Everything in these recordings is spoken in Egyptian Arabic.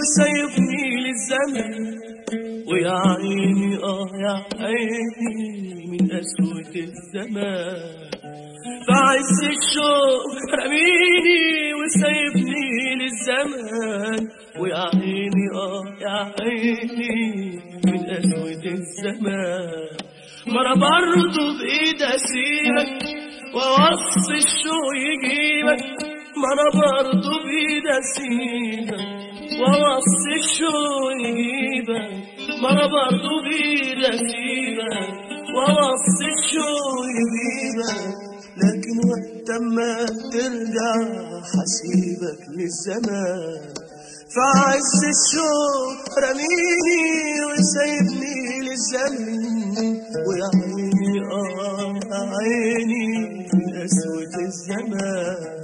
وسايبني للزمن ويا عيني اه يا عيني من قسوة الزمان بعز الشوق رميني وسايبني للزمان ويا عيني اه يا عيني من قسوة الزمان ما انا برضه بايد اسيبك واوصي الشوق يجيبك ما انا برضه بايد اسيبك واوصي الشوق يجيبك ما انا برضه بايد اسيبك واوصي الشوق يجيبك لكن وقت ما ترجع حسيبك للزمان فعز الشوق رميني وسايبني للزمن ويا عيني اه يا عيني من قسوة الزمان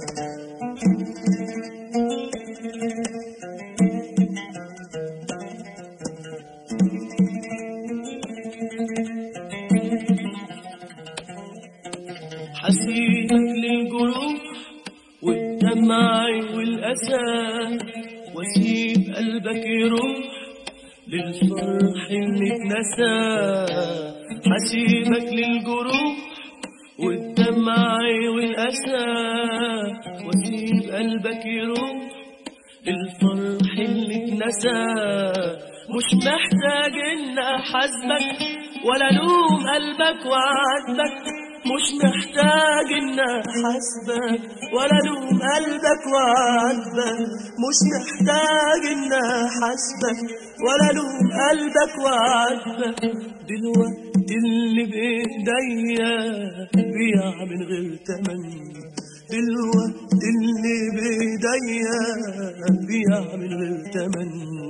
حسيبك للجروح والدمع والأسى واسيب قلبك يروح للفرح اللي اتنسى حسيبك للجروح والدمع والأسى واسيب قلبك يروح للفرح اللي اتنسى مش محتاج ان احاسبك ولا الوم قلبك وعاتبك مش محتاج ان احاسبك ولا الوم قلبك وعاتبك مش محتاج ان احاسبك ولا الوم قلبك وعاتبك دلوقتي اللي بايديا بيع من غير تمن دلوقتي اللي بايديا بيع من غير تمن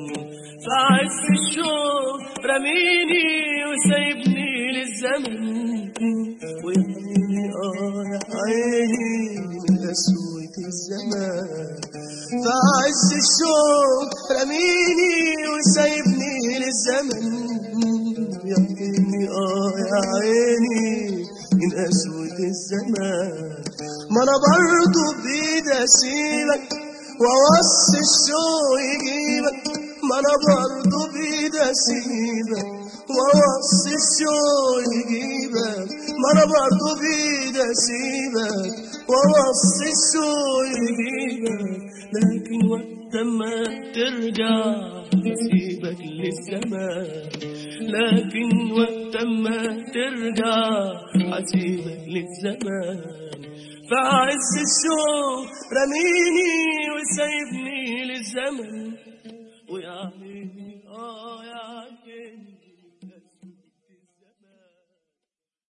فعز الشوق رميني وسايبني للزمن ويا عيني اه يا عيني من قسوة الزمان فعز الشوق رميني وسايبني للزمن يا عيني اه يا عيني من قسوة الزمان ما انا برضه بايدي اسيبك واوصي الشوق يجيبك ما انا برضه بايدي اسيبك واوصي الشوق يجيبك ما انا برضه بايدي اسيبك واوصي الشوق يجيبك لكن وقت ما ترجع اسيبك للزمان لكن وقت ما ترجع حسيبك للزمان فعز الشوق رميني وسايبني للزمن ويا عيني اه يا